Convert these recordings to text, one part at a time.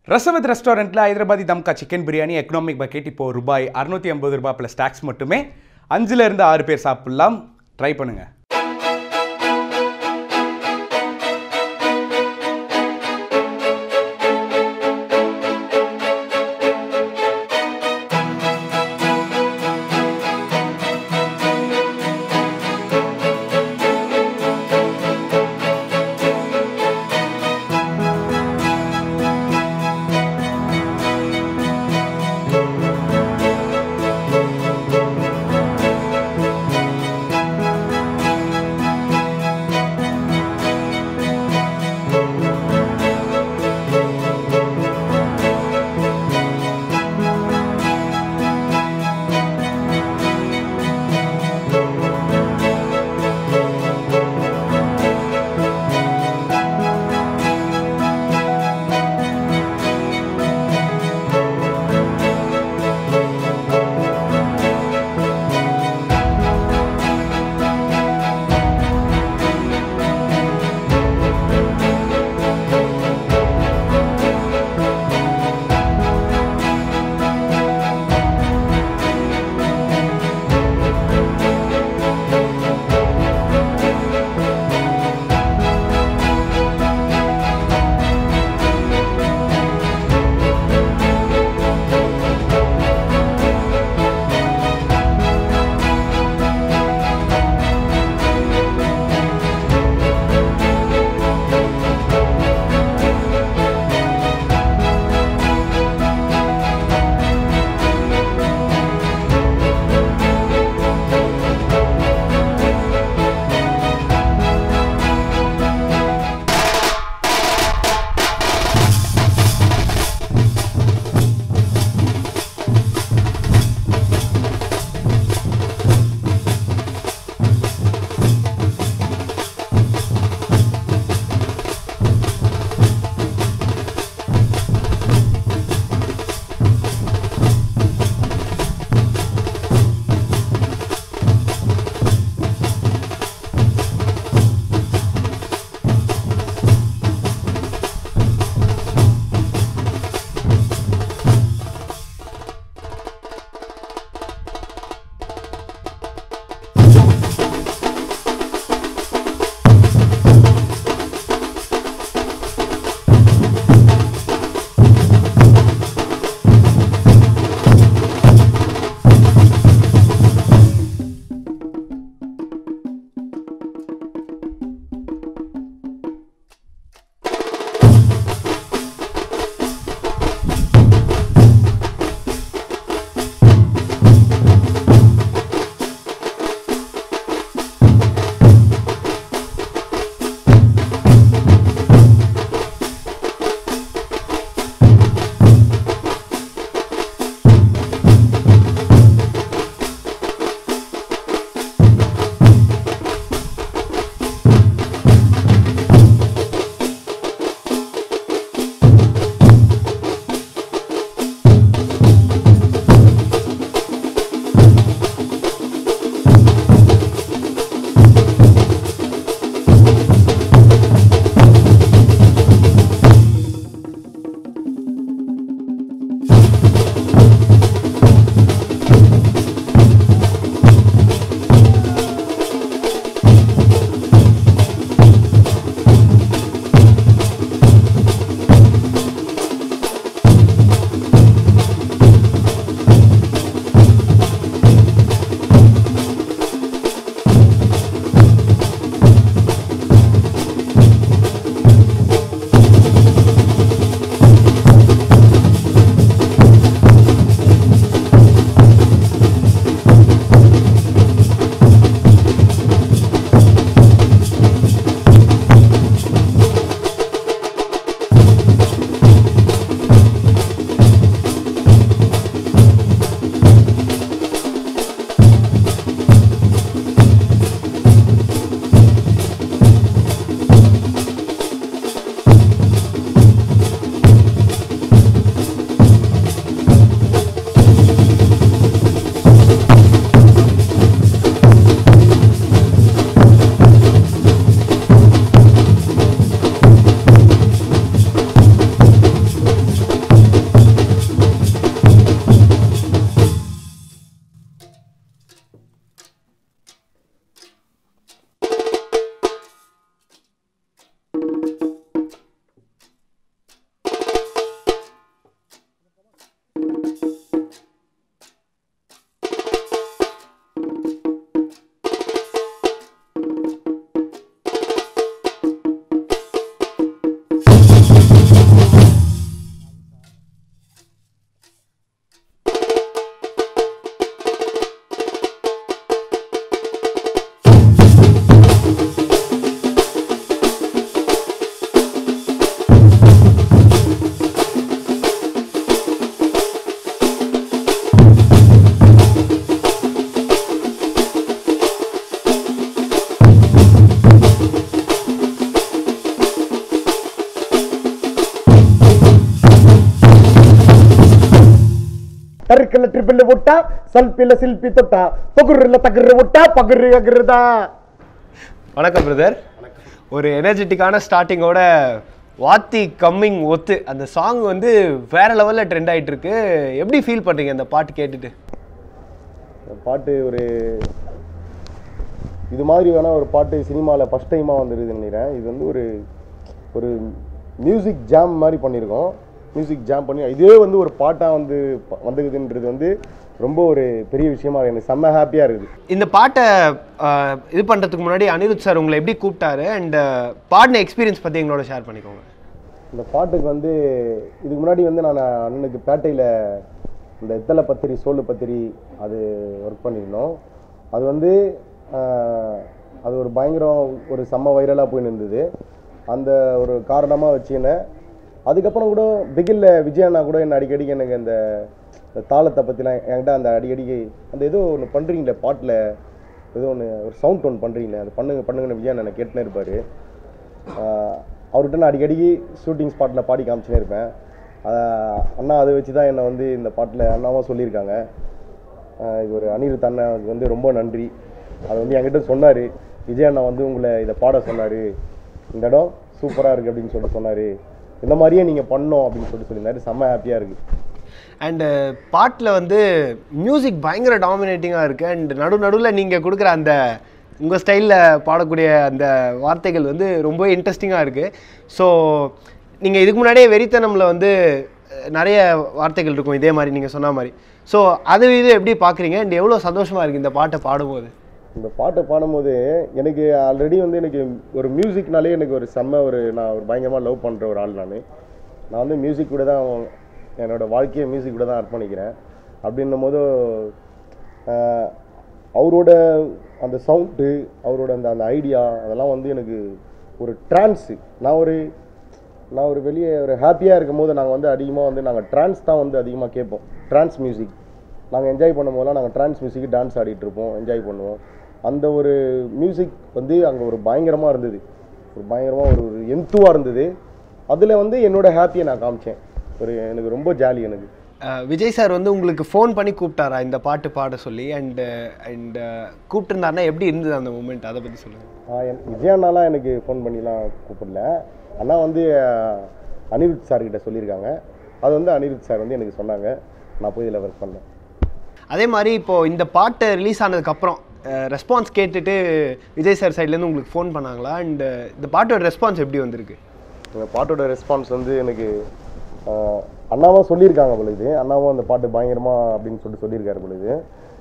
ரசவத் ரெஸ்டாரண்ட்டில் Hyderabadi தம்கா chicken biryani economic bucket இப்போ ரூபாய் அறுநூற்றி ஐம்பது ரூபாய் ப்ளஸ் டேக்ஸ் மட்டுமே அஞ்சுல இருந்து ஆறு பேர் சாப்பிட்லாம் ட்ரை பண்ணுங்க டரிப்பில் ட்ரிப்பில் விட்டா சல்பில் சில்பி தொட்டா பகுரில் தகுரு விட்டா பகுரு அகுருதா வணக்கம் பிரதர் ஒரு எனர்ஜெட்டிக்கான ஸ்டார்டிங்கோட வாத்தி கம்மிங் ஒத்து அந்த சாங் வந்து வேற லெவலில் ட்ரெண்ட் ஆயிட்டு இருக்கு எப்படி ஃபீல் பண்றீங்க அந்த பாட்டு கேட்டுட்டு பாட்டு ஒரு இது மாதிரி வேணா ஒரு பாட்டு சினிமாவில் ஃபஸ்ட் டைமாக வந்துருதுன்னு நினைக்கிறேன் இது வந்து ஒரு ஒரு மியூசிக் ஜாம் மாதிரி பண்ணியிருக்கோம் மியூசிக் ஜாம் பண்ணி இதே வந்து ஒரு பாட்டாக வந்து ப- வந்துக்குதுன்றது வந்து ரொம்ப ஒரு பெரிய விஷயமா இருக்கு எனக்கு செம்ம ஹாப்பியாக இருக்குது இந்த பாட்டை ஆஹ், இது பண்றதுக்கு முன்னாடி அனிருத் சார் உங்களை எப்படி கூப்பிட்டாரு அண்ட் பாடின எக்ஸ்பீரியன்ஸ் பத்தி எங்களோட ஷேர் பண்ணிக்கோங்க இந்த பாட்டுக்கு வந்து இதுக்கு முன்னாடி வந்து நான் அண்ணனுக்கு பேட்டையில் இந்த இத்தலை பத்திரி சோளு பத்திரி அது ஒர்க் பண்ணியிருந்தோம் அது வந்து ஆஹ், அது ஒரு பயங்கரம் ஒரு செம்ம வைரலாக போயின்னு இருந்தது அந்த ஒரு காரணமாக வச்சுக்கினேன் அதுக்கப்புறம் கூட பிகில்ல விஜய் அண்ணா கூட என்ன அடிக்கடிக்கு எனக்கு இந்த இந்த தாளத்தை பற்றிலாம் என்கிட்ட அந்த அடிக்கடிக்கு அந்த ஏதோ ஒன்று பண்ணுறீங்களே பாட்டில் ஏதோ ஒன்று ஒரு சவுண்ட் ஒன்று பண்ணுறீங்களே அது பண்ணுங்க பண்ணுங்கன்னு விஜய் அண்ணன் கேட்டுனே இருப்பார் ஆஹ் அவர்கிட்ட நான் அடிக்கடிக்கு ஷூட்டிங் ஸ்பாட்டில் பாடி காமிச்சுனே இருப்பேன் ஆஹ் அண்ணா அதை வச்சு தான் என்னை வந்து இந்த பாட்டில் அண்ணாவும் சொல்லியிருக்காங்க ஆஹ் இது ஒரு அனிருத் அண்ணாவுக்கு வந்து ரொம்ப நன்றி அது வந்து என்கிட்ட சொன்னார் விஜய் அண்ணா வந்து உங்களை இதை பாட சொன்னார் இந்த இடம் சூப்பராக இருக்குது அப்படின்னு சொல்லிட்டு சொன்னார் இந்த மாதிரியே நீங்கள் பண்ணோம் அப்படின்னு சொல்லிட்டு சொல்லியிருந்தாரு செம்ம ஹாப்பியாக இருக்குது அண்ட் பாட்டில் வந்து மியூசிக் பயங்கர டாமினேட்டிங்காக இருக்கு அண்ட் நடு நடுவில் நீங்கள் கொடுக்குற அந்த உங்கள் ஸ்டைலில் பாடக்கூடிய அந்த வார்த்தைகள் வந்து ரொம்ப இன்ட்ரெஸ்டிங்காக இருக்குது ஸோ நீங்கள் இதுக்கு முன்னாடியே வெறித்தனமில் வந்து அஹ், நிறைய வார்த்தைகள் இருக்கும் இதே மாதிரி நீங்கள் சொன்ன மாதிரி ஸோ அது இது எப்படி பார்க்குறீங்க அண்ட் எவ்வளோ சந்தோஷமாக இருக்குது இந்த பாட்டை பாடும்போது இந்த பாட்டை பாடும்போது எனக்கு ஆல்ரெடி வந்து எனக்கு ஒரு மியூசிக்னாலே எனக்கு ஒரு செம்ம ஒரு நான் ஒரு பயங்கரமாக லவ் பண்ணுற ஒரு ஆள் நான் நான் வந்து மியூசிக் கூட தான் என்னோட வாழ்க்கையை மியூசிக் கூட தான் அர்ப்பணிக்கிறேன் அப்படின்னும் போது ஆஹ், அவரோட அந்த சவுண்டு அவரோட அந்த அந்த ஐடியா அதெல்லாம் வந்து எனக்கு ஒரு ட்ரான்ஸு நான் ஒரு நான் ஒரு வெளியே ஒரு ஹாப்பியாக இருக்கும் போது நாங்கள் வந்து அதிகமாக வந்து நாங்கள் ட்ரான்ஸ் தான் வந்து அதிகமாக கேட்போம் ட்ரான்ஸ் மியூசிக் நாங்கள் என்ஜாய் பண்ணும் போதெல்லாம் நாங்கள் ட்ரான்ஸ் மியூசிக் டான்ஸ் ஆடிட்டு இருப்போம் என்ஜாய் பண்ணுவோம் அந்த ஒரு மியூசிக் வந்து அங்கே ஒரு பயங்கரமாக இருந்தது ஒரு பயங்கரமாக ஒரு ஒரு எந்துவாக இருந்தது அதில் வந்து என்னோட ஹாப்பியை நான் காமிச்சேன் ஒரு எனக்கு ரொம்ப ஜாலி எனக்கு அஹ், விஜய் சார் வந்து உங்களுக்கு ஃபோன் பண்ணி கூப்பிட்டாரா இந்த பாட்டு பாட சொல்லி அண்டு அண்ட் கூப்பிட்டுருந்தாருன்னா எப்படி இருந்தது அந்த மூமெண்ட் அதை பற்றி சொல்லுங்கள் ஆஹ் என் விஜய் அண்ணாலாம் எனக்கு ஃபோன் பண்ணிலாம் கூப்பிடல அண்ணா வந்து ஆஹ், அனிருத் சார் கிட்ட சொல்லியிருக்காங்க அது வந்து அனிருத் சார் வந்து எனக்கு சொன்னாங்க நான் போய் இதில் ஒர்க் பண்ணேன் அதே மாதிரி இப்போ இந்த பாட்டு ரிலீஸ் ஆனதுக்கப்புறம் ரெஸ்பான்ஸ் கேட்டுட்டு விஜய் சார் சைட்லேருந்து உங்களுக்கு ஃபோன் பண்ணாங்களா அண்ட் இந்த பாட்டோட ரெஸ்பான்ஸ் எப்படி வந்திருக்கு இந்த பாட்டோட ரெஸ்பான்ஸ் வந்து எனக்கு ஆஹ், அண்ணாவும் சொல்லியிருக்காங்க பொழுது அண்ணாவும் அந்த பாட்டு பயங்கரமா அப்படின்னு சொல்லிட்டு சொல்லியிருக்காரு பொழுது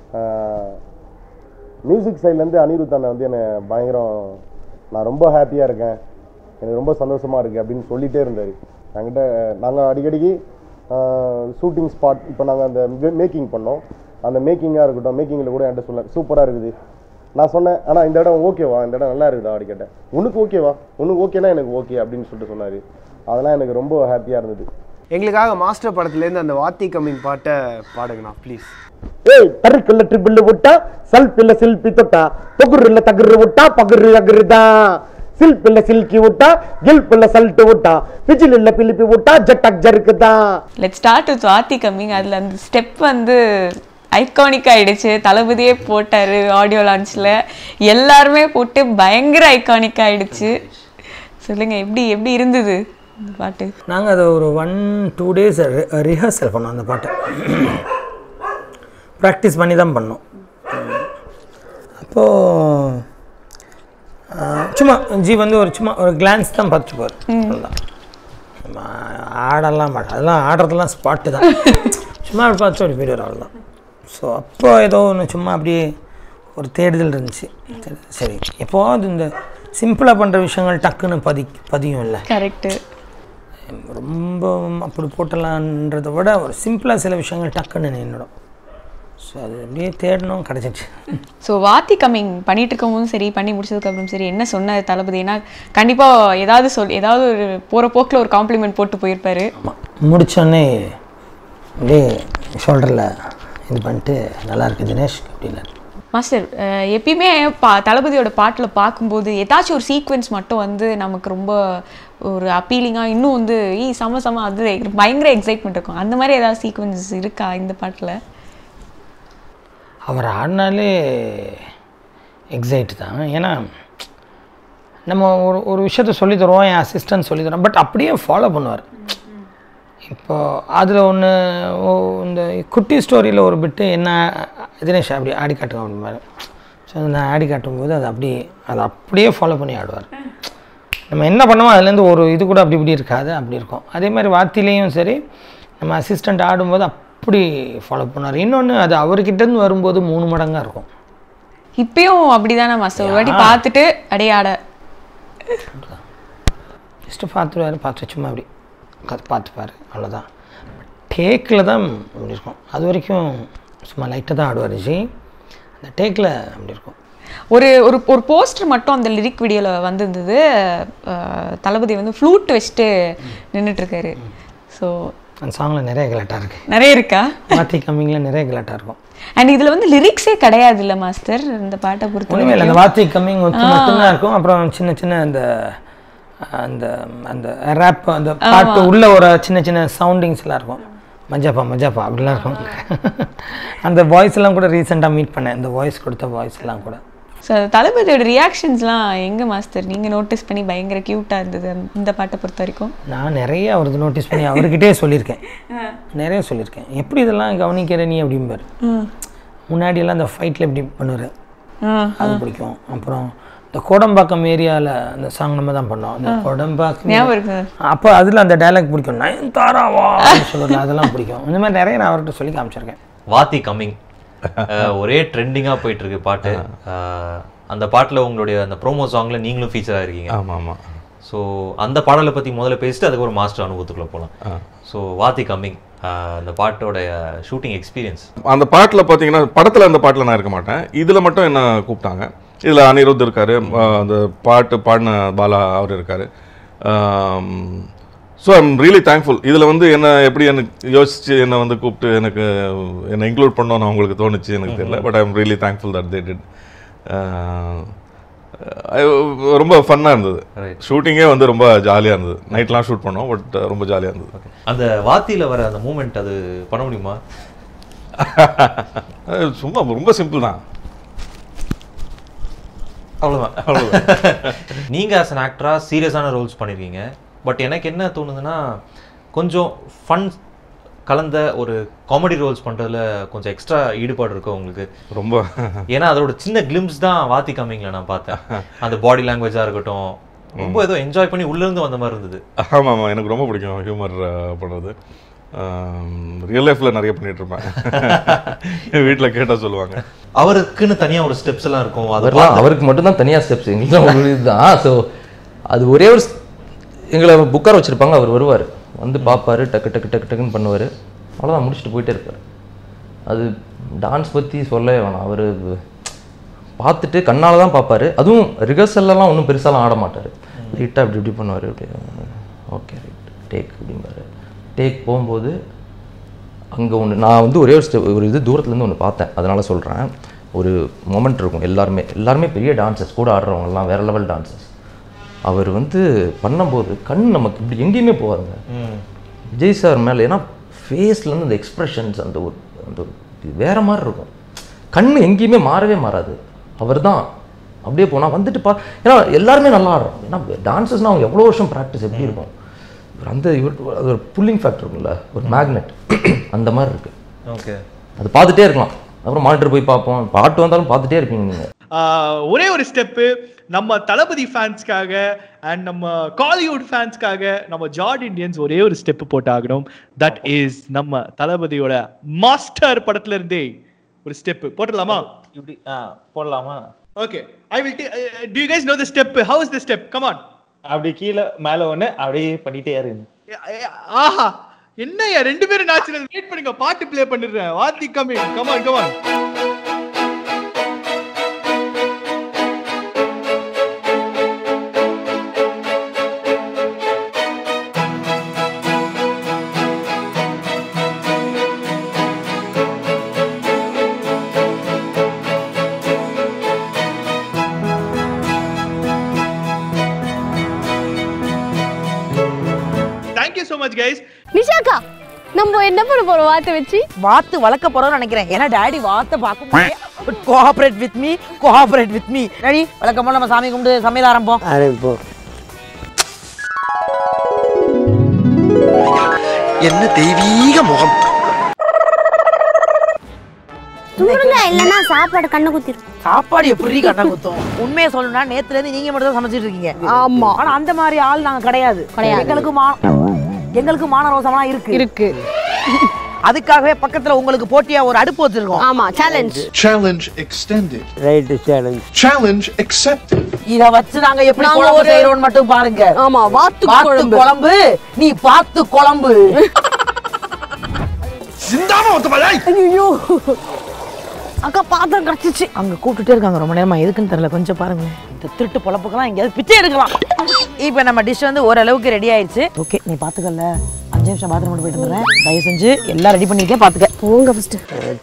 மியூசிக் சைட்லேருந்து அனிருத் அண்ணன் வந்து என்னை பயங்கரம் நான் ரொம்ப ஹாப்பியாக இருக்கேன் எனக்கு ரொம்ப சந்தோஷமாக இருக்குது அப்படின்னு சொல்லிகிட்டே இருந்தார் என்கிட்ட நாங்கள் அடிக்கடிக்கு ஷூட்டிங் ஸ்பாட் இப்போ நாங்கள் அந்த மேக்கிங் பண்ணோம் அந்த மேக்கிங்காக இருக்கட்டும் மேக்கிங்கில் கூட என்கிட்ட சொல்ல சூப்பராக இருக்குது நான் சொன்னேன் ஆனால் இந்த இடம் ஓகேவா இந்த இடம் நல்லா இருக்குதா அப்படி கேட்டேன் உனக்கு ஓகேவா உனக்கு ஓகேனா எனக்கு ஓகே அப்படின்னு சொல்லிட்டு சொன்னார் அதெல்லாம் எனக்கு ரொம்ப ஹாப்பியாக இருந்தது எங்களுக்காக மாஸ்டர் படத்துலேருந்து அந்த வாத்தி கம்மிங் பாட்டை பாடுங்கண்ணா ப்ளீஸ் ஏய் டருக்குள்ள ட்ரிபிள் விட்டா சல்பில்ல சில்பி தொட்டா பொகுருல தகுரு விட்டா பகுரு அகுருதா சில்பில்ல சில்கி விட்டா கில்பில்ல சல்ட்டு விட்டா பிஜிலில்ல பிலிப்பி விட்டா ஜட்டக் ஜருக்குதா லெட் ஸ்டார்ட் வித் வாத்தி கம்மிங் அதில் அந்த ஸ்டெப் வந்து ஐகானிக் ஆயிடுச்சு தளபதியே போட்டார் ஆடியோ லான்ச்சில் எல்லாருமே போட்டு பயங்கர ஐகானிக் ஆயிடுச்சு சொல்லுங்க எப்படி எப்படி இருந்தது இந்த பாட்டு நாங்கள் அதை ஒரு ஒன் டூ டேஸ் ரிஹர்சல் பண்ணோம் அந்த பாட்டை ப்ராக்டிஸ் பண்ணி தான் பண்ணோம் அப்போது சும்மா ஜி வந்து ஒரு சும்மா ஒரு கிளான்ஸ் தான் பார்த்துப்பார் அவ்வளோதான் நம்ம ஆடலாம் மாட்டோம் அதெல்லாம் ஆடுறதெல்லாம் ஸ்பாட்டு தான் சும்மா அப்படி பார்த்து அப்படி போயிடுவார் அவ்வளோதான் ஸோ அப்போ ஏதோ ஒன்று சும்மா அப்படியே ஒரு தேடுதல் இருந்துச்சு சரி, சரி எப்போது இந்த சிம்பிளாக பண்ணுற விஷயங்கள் டக்குன்னு பதி பதியும் இல்லை கரெக்டு ரொம்ப அப்படி போட்டலான்றதை விட ஒரு சிம்பிளாக சில விஷயங்கள் டக்குன்னு நின்றுடும் ஸோ அது அப்படியே தேடணும் கிடச்சிச்சு ஸோ வாத்தி கம்மிங் பண்ணிட்டு இருக்கவும் சரி பண்ணி முடிச்சதுக்கப்புறம் சரி என்ன சொன்னார் தளபதி ஏன்னா கண்டிப்பாக ஏதாவது சொல் ஏதாவது ஒரு போகிற போக்கில் ஒரு காம்ப்ளிமெண்ட் போட்டு போயிருப்பாரு ஆமாம் முடித்தோடனே அப்படியே ஷோல்டரில் இது பண்ணிட்டு நல்லா இருக்கு தினேஷ் அப்படின்னாரு மாஸ்டர் அஹ், எப்பயுமே பா தளபதியோட பாட்டில் பார்க்கும்போது ஏதாச்சும் ஒரு சீக்வென்ஸ் மட்டும் வந்து நமக்கு ரொம்ப ஒரு அப்பீலிங்காக இன்னும் வந்து ஈ செம செம அது பயங்கர எக்ஸைட்மெண்ட் இருக்கும் அந்த மாதிரி ஏதாவது சீக்வென்ஸ் இருக்கா இந்த பாட்டில் அவர் ஆடினாலே எக்ஸைட் தான் ஏன்னா நம்ம ஒரு ஒரு விஷயத்த சொல்லி தருவோம் என் அசிஸ்டன்ட் சொல்லி தரோம் பட் அப்படியே ஃபாலோ பண்ணுவார் இப்போ அதில் ஒன்று இந்த குட்டி ஸ்டோரியில் ஒரு பிட்டு என்ன தினேஷ் அப்படி ஆடி காட்டுங்க அப்படிம்பாரு ஸோ நான் ஆடி காட்டும்போது அது அப்படியே அதை அப்படியே ஃபாலோ பண்ணி ஆடுவார் நம்ம என்ன பண்ணுவோம் அதுலேருந்து ஒரு இது கூட அப்படி இப்படி இருக்காது அப்படி இருக்கும் அதே மாதிரி வாத்திலையும் சரி நம்ம அசிஸ்டண்ட் ஆடும்போது அப்படி ஃபாலோ பண்ணுவார் இன்னொன்று அது அவர்கிட்டேருந்து வரும்போது மூணு மடங்காக இருக்கும் இப்பயும் அப்படிதானே மாஸ்டர் ஒரு வாட்டி பார்த்துட்டு அடையே ஆட ஜஸ்ட்டு பார்த்துருவாரு பார்த்து சும்மா அப்படி உட்காந்து பார்த்துப்பாரு அவ்வளோதான் டேக்கில் தான் அப்படி இருக்கும் அது வரைக்கும் சும்மா லைட்டாக தான் ஆடுவார் ஜி அந்த டேக்கில் அப்படி இருக்கும் ஒரு ஒரு ஒரு போஸ்டர் மட்டும் அந்த லிரிக் வீடியோவில் வந்திருந்தது அஹ், தளபதி வந்து ஃப்ளூட் வச்சுட்டு நின்றுட்டு இருக்காரு ஸோ அந்த சாங்கில் நிறைய கலாட்டாக இருக்குது நிறைய இருக்கா மாற்றி கம்மிங்கில் நிறைய கலாட்டாக இருக்கும் அண்ட் இதுல வந்து லிரிக்ஸே கிடையாது இல்ல மாஸ்டர் இந்த பாட்டை பொறுத்த ஒன்றுமே இல்லை அந்த வார்த்தை கம்மிங் ஒத்து மட்டும்தான் இருக்கும் அப்புறம் சின்ன சின்ன அந்த அந்த அந்த ரேப் அந்த பாட்டு உள்ள ஒரு சின்ன சின்ன சவுண்டிங்ஸ் எல்லாம் இருக்கும் மஜாப்பா மஜாப்பா அப்படிலாம் இருக்கும் அந்த வாய்ஸ் எல்லாம் கூட ரீசெண்டாக மீட் பண்ணேன் இந்த வாய்ஸ் கொடுத்த வாய்ஸ் எல்லாம் கூட ஸோ தளபதியோட ரியாக்ஷன்ஸ்லாம் எங்க மாஸ்டர் நீங்க நோட்டீஸ் பண்ணி பயங்கர கியூட்டா இருந்தது அந்த- இந்த பாட்டை பொறுத்த வரைக்கும் நான் நிறைய அவரது நோட்டீஸ் பண்ணி அவர்கிட்டே சொல்லியிருக்கேன் நிறைய சொல்லியிருக்கேன் எப்படி இதெல்லாம் கவனிக்கிற நீ அப்படிம்பாரு முன்னாடியெல்லாம் அந்த ஃபைட்டில் இப்படி பண்ணுவார் அது பிடிக்கும் அப்புறம் இந்த கோடம்பாக்கம் ஏரியாவில் அந்த சாங் நம்ம தான் பண்ணோம் அந்த கோடம்பாக்கம் ஞாபகம் இருக்கு அப்போ அதில் அந்த டைலாக் பிடிக்கும் நயன்தாராவா அப்படின்னு சொல்லுவாங்க அதெல்லாம் பிடிக்கும் இந்த மாதிரி நிறைய நான் அவர்கிட்ட சொல்லி காமிச்சிருக்கேன் வாத்தி கம்மிங் ஒரே ட்ரெண்டிங்காக போயிட்டு இருக்கு பாட்டு அஹ், அந்த பாட்டில் உங்களுடைய அந்த ப்ரோமோ சாங்ல நீங்களும் ஃபீச்சர் ஆயிருக்கீங்க ஆமாம் ஆமாம் ஸோ அந்த பாடலை பற்றி முதல்ல பேசிட்டு அதுக்கு ஒரு மாஸ்டர் அனுபவத்துக்குள்ள போகலாம் ஸோ வாத்தி கம்மிங் அந்த பாட்டோட ஷூட்டிங் எக்ஸ்பீரியன்ஸ் அந்த பாட்டில் பார்த்தீங்கன்னா படத்தில் அந்த பாட்டில் நான் இருக்க மாட்டேன் இதில் மட்டும் என்ன கூப்பிட்டாங்க இதில் அனிருத் இருக்காரு ஆஹ் அந்த பாட்டு பாடின பாலா அவர் இருக்காரு ஸோ ஐம் ரியலி தேங்க்ஃபுல் இதில் வந்து என்ன எப்படி எனக்கு யோசிச்சு என்னை வந்து கூப்பிட்டு எனக்கு என்னை இன்க்ளூட் பண்ணணும்னு அவங்களுக்கு தோணுச்சு எனக்கு தெரியல but I'm really thankful that they did ரொம்ப ஃபன்னாக இருந்தது ஷூட்டிங்கே வந்து ரொம்ப ஜாலியாக இருந்தது நைட்லாம் ஷூட் பண்ணோம் பட் ரொம்ப ஜாலியாக இருந்தது அந்த வாத்தியில வர அந்த மூமெண்ட் அது பண்ண முடியுமா அது சும்மா ரொம்ப சிம்பிள் தான் அவ்வளோதான் அவ்வளோதான் நீங்கள் ஆஸ் அன் ஆக்டராக சீரியஸான ரோல்ஸ் பண்ணியிருக்கீங்க பட் எனக்கு என்ன தோணுதுன்னா கொஞ்சம் ஃபன் கலந்த ஒரு காமெடி ரோல்ஸ் பண்ணுறதுல கொஞ்சம் எக்ஸ்ட்ரா ஈடுபாடு இருக்கும் உங்களுக்கு ரொம்ப ஏன்னா அதோட சின்ன கிளிம்ஸ் தான் வாத்தி கம்மிங்கில் நான் பார்த்தேன் அந்த பாடி லாங்குவேஜாக இருக்கட்டும் ரொம்ப ஏதோ என்ஜாய் பண்ணி உள்ளேருந்து வந்த மாதிரி இருந்தது ஆமாம் ஆமாம் எனக்கு ரொம்ப பிடிக்கும் ஹியூமர் பண்ணுறது ரியல் லைஃப்பில் நிறைய பண்ணிட்டு இருப்பேன் என் வீட்டில் கேட்டால் சொல்லுவாங்க அவருக்குன்னு தனியாக ஒரு ஸ்டெப்ஸ் எல்லாம் இருக்கும் அதை அவர்லாம் அவருக்கு மட்டும்தான் தனியாக ஸ்டெப்ஸ் எங்களுக்கு ஒரு இதுதான் ஸோ அது ஒரே ஒரு ஸ்- எங்களை புக்கார் வச்சுருப்பாங்க அவர் வருவார் வந்து பார்ப்பாரு டக்கு டக்கு டக்கு டக்குன்னு பண்ணுவார் அவ்வளோதான் முடிச்சுட்டு போயிட்டே இருப்பார் அது டான்ஸ் பற்றி சொல்லவே வேணாம் அவர் பார்த்துட்டு கண்ணால் தான் பார்ப்பாரு அதுவும் ரிஹர்சல்லாம் ஒன்றும் பெருசாலாம் ஆட மாட்டார் லைட்டாக இப்படி இப்படி பண்ணுவார் இப்படி ஓகே ரைட் டேக் அப்படிம்பாரு டேக் போகும்போது அங்கே ஒன்று நான் வந்து ஒரே ஒரு ஸ்டெப் ஒரு இது தூரத்துலேருந்து ஒன்று பார்த்தேன் அதனால் சொல்கிறேன் ஒரு மொமெண்ட் இருக்கும் எல்லாருமே எல்லாருமே பெரிய டான்சர்ஸ் கூட ஆடுறவங்கலாம் வேறு லெவல் டான்சர்ஸ் அவர் வந்து பண்ணும்போது கண் நமக்கு இப்படி எங்கேயுமே போகாதுங்க விஜய் சார் மேலே ஏன்னா ஃபேஸ்லேருந்து அந்த எக்ஸ்ப்ரெஷன்ஸ் அந்த ஒரு அந்த ஒரு இது வேற மாதிரி இருக்கும் கண் எங்கேயுமே மாறவே மாறாது அவர் தான் அப்படியே போனால் வந்துட்டு பா ஏன்னா எல்லாருமே நல்லா ஆடுறோம் ஏன்னா டான்சர்ஸ்னால் அவங்க எவ்வளோ வருஷம் ப்ராக்டிஸ் எப்படி இருக்கும் இவர் அந்த இவர் அது ஒரு புல்லிங் ஃபேக்டர் இருக்குல்ல ஒரு மேக்னெட் அந்த மாதிரி இருக்குது ஓகே அது பார்த்துட்டே இருக்கலாம் அப்புறம் மானிட்டர் போய் பார்ப்போம் பாட்டு வந்தாலும் பார்த்துட்டே இருப்பீங்க நீங்கள் ஆஹ் ஒரே ஒரு ஸ்டெப்பு நம்ம தளபதி ஃபேன்ஸ்க்காக அண்ட் நம்ம காலிவுட் ஃபேன்ஸ்க்காக நம்ம ஜார்ட் இண்டியன்ஸ் ஒரே ஒரு ஸ்டெப் போட்டாகணும் தட் இஸ் நம்ம தளபதியோட மாஸ்டர் படத்துல இருந்தே ஒரு ஸ்டெப் போட்டுடலாமா இப்படி போடலாமா okay I will to you guys know the step how is the step come on அப்படி கீழே மேலே ஒன்று அப்படியே பண்ணிட்டே இருங்க ஆஹா என்னய்யா ரெண்டு பேரும் நேச்சுரல் வெயிட் பண்ணுங்க பாட்டு ப்ளே பண்ணிடுறேன் வாத்தி coming come on come on thank you so much guys நிஷாக்கா நம்ம என்ன பண்ண போறோம் வாத்தை வச்சு வாத்து வளர்க்க போறோம்னு நினைக்கிறேன் ஏன்னா டாடி வாத்தை பார்க்க முடியும் cooperate with me cooperate with me daddy வழக்கம் போல நம்ம சாமி கும்பிட்டு சமையல் ஆரம்பம் ஆரம்பிப்போம் என்ன தெய்வீக முகம் தூருங்க இல்லைன்னா சாப்பாடு கண்ணு குத்திரும் சாப்பாடு எப்படி கண்ணா குத்தும் உண்மையை சொல்லணும்னா நேத்துல இருந்து நீங்க மட்டும் தான் சமைச்சிட்டு இருக்கீங்க ஆமா. ஆனா அந்த மாதிரி ஆள் நாங்க கிடையாது கிடையாது. எங்களுக்கு மா எங்களுக்கு மான ரோசம்லாம் இருக்கு இருக்கு அதுக்காகவே பக்கத்துல உங்களுக்கு போட்டியா ஒரு அடுப்பு வச்சிருக்கோம் ஆமா challenge Challenge extended. Right challenge Challenge accepted. இத வச்சு நாங்க எப்படி நாங்க குழம்பு ஒரு- செய்யறோம்னு மட்டும் பாருங்க ஆமா வாத்து பார்த்து குழம்பு குழம்பு நீ பார்த்து குழம்பு ஐயோ அக்கா பாத்திரம் கிடைச்சிச்சு அங்க கூப்பிட்டுட்டே இருக்காங்க ரொம்ப நேரமா எதுக்குன்னு தெரியல கொஞ்சம் பாருங்களேன் இந்த திருட்டு பொழப்புக்கெல்லாம் எங்கேயாவது பிச்சை எடுக்கலாம் இப்போ நம்ம டிஷ் வந்து ஓரளவுக்கு ரெடி ஆயிடுச்சு ஓகே நீ பாத்துக்கல அஞ்சு நிமிஷம் பாத்ரூம் மட்டும் போயிட்டு வந்துடுறேன் தயவு செஞ்சு எல்லாம் ரெடி பண்ணிருக்கேன் பாத்துக்க போங்க ஃபர்ஸ்ட்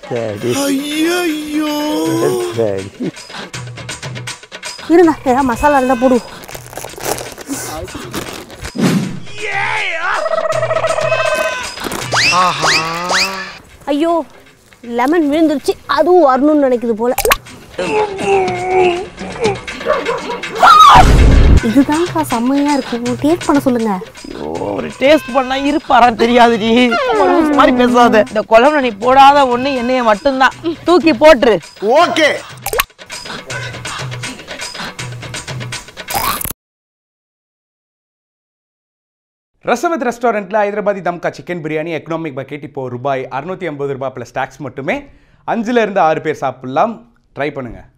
இருங்க ஏதாவது மசாலா இருந்தா போடு ஐயோ லெமன் விழுந்துருச்சு அதுவும் வரணும்னு நினைக்குது போல இதுதான்க்கா செம்மையா இருக்கும் டேஸ்ட் பண்ண சொல்லுங்க ஒரு டேஸ்ட் பண்ணா இருப்பாரா தெரியாது நீ லூஸ் மாதிரி பேசாத இந்த குழம்புல நீ போடாத ஒண்ணு எண்ணெயை மட்டும்தான் தூக்கி போட்டுரு ஓகே ரசவத் ரெஸ்டாரண்ட்டில் Hyderabadi தம்கா chicken biryani economic bucket இப்போ ரூபாய் அறுநூத்தி ஐம்பது ரூபாய் ப்ளஸ் டேக்ஸ் மட்டுமே அஞ்சுல இருந்து ஆறு பேர் சாப்பிடலாம் ட்ரை பண்ணுங்க